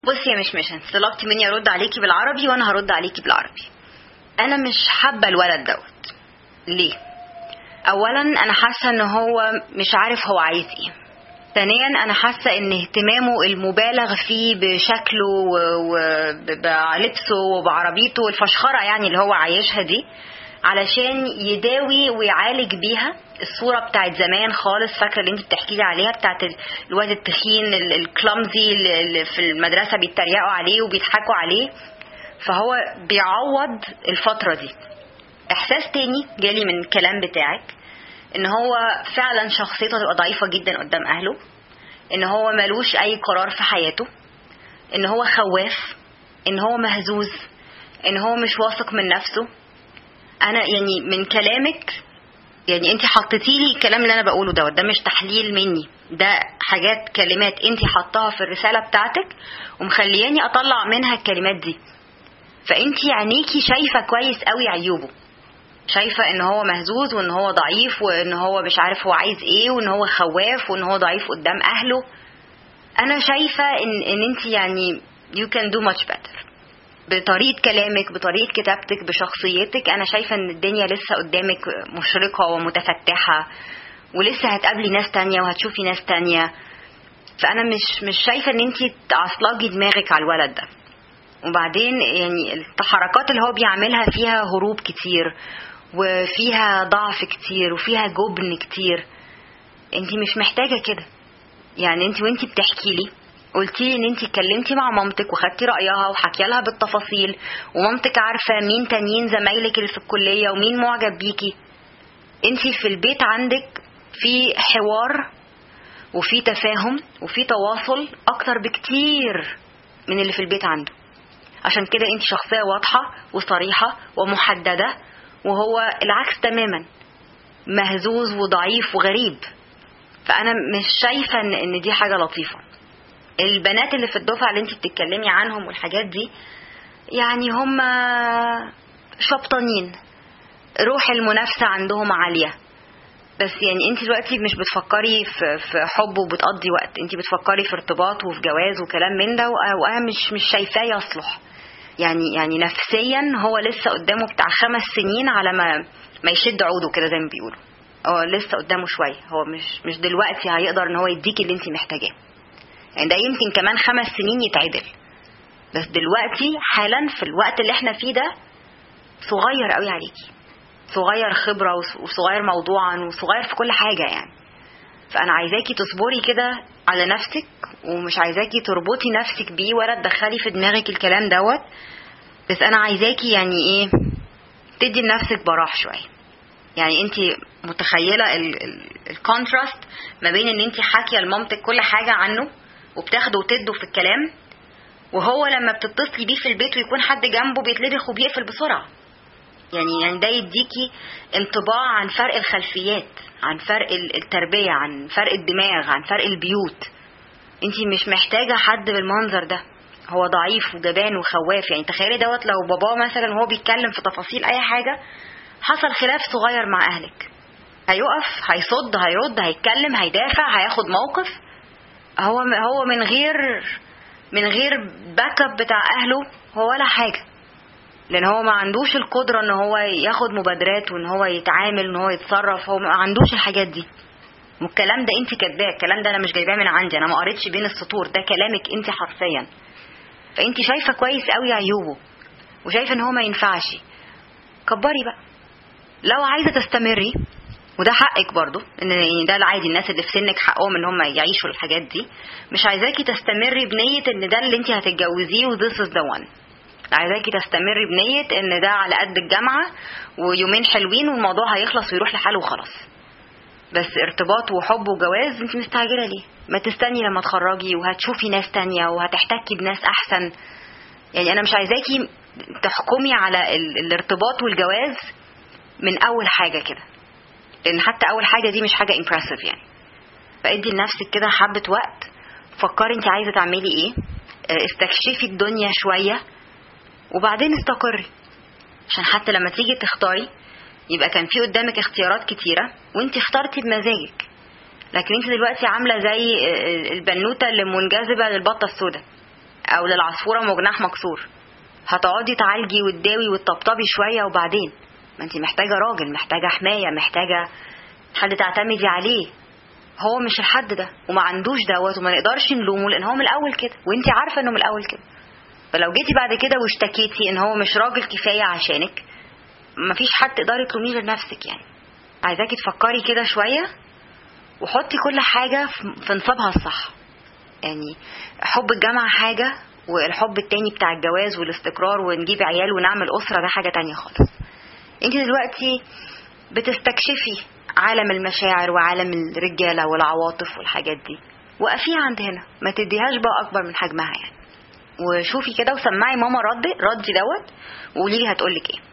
بصي يا مش مشن طلبتي مني ارد عليكي بالعربي وانا هرد عليكي بالعربي انا مش حابه الولد دوت ليه اولا انا حاسه ان هو مش عارف هو عايز ايه ثانيا انا حاسه ان اهتمامه المبالغ فيه بشكله وبلبسه وبعربيته والفشخره يعني اللي هو عايشها دي علشان يداوي ويعالج بيها الصوره بتاعت زمان خالص فاكره اللي انت بتحكي لي عليها بتاعت الواد التخين الكلامزي اللي في المدرسه بيتريقوا عليه وبيضحكوا عليه فهو بيعوض الفتره دي احساس تاني جالي من الكلام بتاعك ان هو فعلا شخصيته تبقى ضعيفه جدا قدام اهله ان هو ملوش اي قرار في حياته ان هو خواف ان هو مهزوز ان هو مش واثق من نفسه انا يعني من كلامك يعني انت حطيتي لي الكلام اللي انا بقوله دوت ده مش تحليل مني ده حاجات كلمات انت حطاها في الرساله بتاعتك ومخلياني اطلع منها الكلمات دي فانت عينيكي شايفه كويس قوي عيوبه شايفه ان هو مهزوز وان هو ضعيف وان هو مش عارف هو عايز ايه وان هو خواف وان هو ضعيف قدام اهله انا شايفه ان ان انت يعني you can do much better بطريقه كلامك بطريقه كتابتك بشخصيتك انا شايفه ان الدنيا لسه قدامك مشرقه ومتفتحه ولسه هتقابلي ناس تانية وهتشوفي ناس تانية فانا مش مش شايفه ان انت تعصلجي دماغك على الولد ده وبعدين يعني التحركات اللي هو بيعملها فيها هروب كتير وفيها ضعف كتير وفيها جبن كتير انت مش محتاجه كده يعني انت وانت بتحكي لي قلتي لي ان انت اتكلمتي مع مامتك وخدتي رايها وحكي لها بالتفاصيل ومامتك عارفه مين تانيين زمايلك اللي في الكليه ومين معجب بيكي انت في البيت عندك في حوار وفي تفاهم وفي تواصل اكتر بكتير من اللي في البيت عنده عشان كده انت شخصيه واضحه وصريحه ومحدده وهو العكس تماما مهزوز وضعيف وغريب فانا مش شايفه ان ان دي حاجه لطيفه البنات اللي في الدفعه اللي انت بتتكلمي عنهم والحاجات دي يعني هم شبطانين روح المنافسه عندهم عاليه بس يعني انت دلوقتي مش بتفكري في في حب وبتقضي وقت انت بتفكري في ارتباط وفي جواز وكلام من ده وانا مش مش شايفاه يصلح يعني يعني نفسيا هو لسه قدامه بتاع خمس سنين على ما ما يشد عوده كده زي ما بيقولوا هو لسه قدامه شويه هو مش مش دلوقتي هيقدر ان هو يديكي اللي انت محتاجاه يعني ده يمكن كمان خمس سنين يتعدل بس دلوقتي حالا في الوقت اللي احنا فيه ده صغير قوي عليكي صغير خبرة وصغير موضوعا وصغير في كل حاجة يعني فأنا عايزاكي تصبري كده على نفسك ومش عايزاكي تربطي نفسك بيه ولا تدخلي في دماغك الكلام دوت بس أنا عايزاكي يعني إيه تدي لنفسك براح شوية يعني انت متخيله الكونتراست ما بين ان انت حاكيه لمامتك كل حاجه عنه وبتاخده وتده في الكلام وهو لما بتتصلي بيه في البيت ويكون حد جنبه بيتلدخ وبيقفل بسرعه يعني يعني ده يديكي انطباع عن فرق الخلفيات عن فرق التربية عن فرق الدماغ عن فرق البيوت انت مش محتاجة حد بالمنظر ده هو ضعيف وجبان وخواف يعني تخيلي دوت لو باباه مثلا وهو بيتكلم في تفاصيل اي حاجة حصل خلاف صغير مع اهلك هيقف هيصد هيرد هيتكلم هيدافع هياخد موقف هو هو من غير من غير باك اب بتاع اهله هو ولا حاجه لان هو ما عندوش القدره ان هو ياخد مبادرات وان هو يتعامل وان هو يتصرف هو ما عندوش الحاجات دي والكلام ده انت كاتباه الكلام ده انا مش جايباه من عندي انا ما قريتش بين السطور ده كلامك انت حرفيا فانت شايفه كويس قوي عيوبه وشايفه ان هو ما ينفعش كبري بقى لو عايزه تستمري وده حقك برضو ان يعني ده العادي الناس اللي في سنك حقهم ان هم يعيشوا الحاجات دي مش عايزاكي تستمري بنيه ان ده اللي انت هتتجوزيه وذس از ذا وان عايزاكي تستمري بنية ان ده على قد الجامعة ويومين حلوين والموضوع هيخلص ويروح لحاله وخلاص بس ارتباط وحب وجواز انت مستعجلة ليه ما تستني لما تخرجي وهتشوفي ناس تانية وهتحتكي بناس احسن يعني انا مش عايزاكي تحكمي على ال الارتباط والجواز من اول حاجة كده لان حتى اول حاجة دي مش حاجة امبرسيف يعني فادي لنفسك كده حبة وقت فكري انت عايزة تعملي ايه استكشفي الدنيا شوية وبعدين استقري عشان حتى لما تيجي تختاري يبقى كان في قدامك اختيارات كتيرة وانت اخترتي بمزاجك لكن انت دلوقتي عاملة زي البنوتة اللي منجذبة للبطة السوداء او للعصفوره ام جناح مكسور هتقعدي تعالجي وتداوي وتطبطبي شويه وبعدين ما انت محتاجه راجل محتاجه حمايه محتاجه حد تعتمدي عليه هو مش الحد ده وما عندوش دوت وما نقدرش نلومه لان هو من الاول كده وانت عارفه انه من الاول كده فلو جيتي بعد كده واشتكيتي ان هو مش راجل كفايه عشانك مفيش حد تقدري تلوميه غير نفسك يعني عايزاكي تفكري كده شويه وحطي كل حاجه في نصابها الصح يعني حب الجامعه حاجه والحب التاني بتاع الجواز والاستقرار ونجيب عيال ونعمل اسره ده حاجه تانية خالص انت دلوقتي بتستكشفي عالم المشاعر وعالم الرجاله والعواطف والحاجات دي وقفيها عند هنا ما تديهاش بقى اكبر من حجمها يعني وشوفي كده وسمعي ماما رد ردي دوت وقولي لي هتقولك ايه